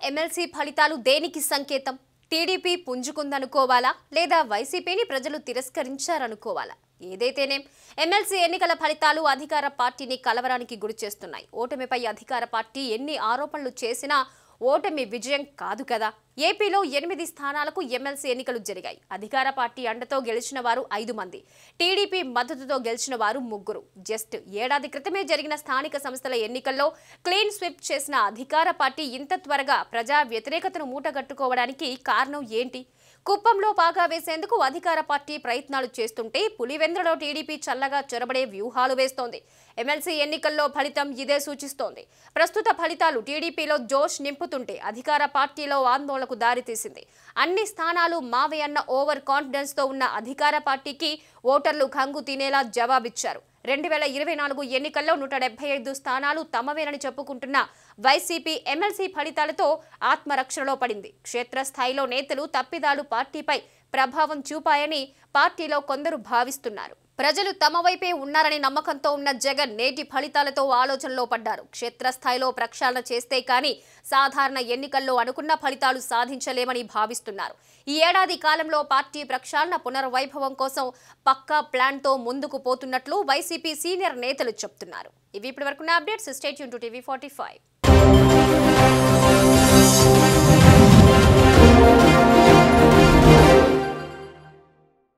MLC ఫలితాలు దేనికి సంకేతం టీడీపీ పుంజుకుందనుకోవాలా లేదా వైసీపీని ప్రజలు తిరస్కరించారనుకోవాలా ఏదైతేనేం ఎమ్మెల్సీ ఎన్నికల ఫలితాలు అధికార పార్టీని కలవరానికి గురిచేస్తున్నాయి ఓటమిపై అధికార పార్టీ ఎన్ని ఆరోపణలు చేసినా ఓటమి విజయం కాదు కదా ఏపీలో ఎనిమిది స్థానాలకు ఎమ్మెల్సీ ఎన్నికలు జరిగాయి అధికార పార్టీ అండతో గెలిచిన వారు ఐదు మంది టీడీపీ మద్దతుతో గెలిచిన వారు ముగ్గురు జస్ట్ ఏడాది క్రితమే జరిగిన స్థానిక సంస్థల ఎన్నికల్లో క్లీన్ స్విప్ చేసిన అధికార పార్టీ ఇంత త్వరగా ప్రజా వ్యతిరేకతను మూటగట్టుకోవడానికి కారణం ఏంటి కుప్పంలో పాగా వేసేందుకు అధికార పార్టీ ప్రయత్నాలు చేస్తుంటే పులివెందులలో టీడీపీ చల్లగా చొరబడే వ్యూహాలు వేస్తోంది ఎమ్మెల్సీ ఎన్నికల్లో ఫలితం ఇదే సూచిస్తోంది ప్రస్తుత ఫలితాలు టీడీపీలో జోష్ నింపుతుంటే అధికార పార్టీలో ఆందోళనకు దారితీసింది అన్ని స్థానాలు మావే అన్న ఓవర్ కాన్ఫిడెన్స్ తో ఉన్న అధికార పార్టీకి ఓటర్లు కంగు తినేలా జవాబిచ్చారు రెండు వేల ఇరవై నాలుగు ఎన్నికల్లో నూట డెబ్బై ఐదు స్థానాలు తమవేనని చెప్పుకుంటున్న వైసీపీ ఎమ్మెల్సీ ఫలితాలతో ఆత్మరక్షణలో పడింది క్షేత్రస్థాయిలో నేతలు తప్పిదాలు పార్టీపై ప్రభావం చూపాయని పార్టీలో కొందరు భావిస్తున్నారు ప్రజలు తమ వైపే ఉన్నారని నమ్మకంతో ఉన్న జగన్ నేటి ఫలితాలతో ఆలోచనలో పడ్డారు క్షేత్రస్థాయిలో ప్రక్షాళన చేస్తే కానీ సాధారణ ఎన్నికల్లో అనుకున్న ఫలితాలు సాధించలేమని భావిస్తున్నారు ఈ ఏడాది కాలంలో పార్టీ ప్రక్షాళన పునర్వైభవం కోసం పక్కా ప్లాన్తో ముందుకు పోతున్నట్లు వైసీపీ సీనియర్ నేతలు చెప్తున్నారు ఇవి ఇప్పటి వరకున్న అప్డేట్స్ స్టేట్ యూన్ టు టీవీ ఫార్టీ ఫైవ్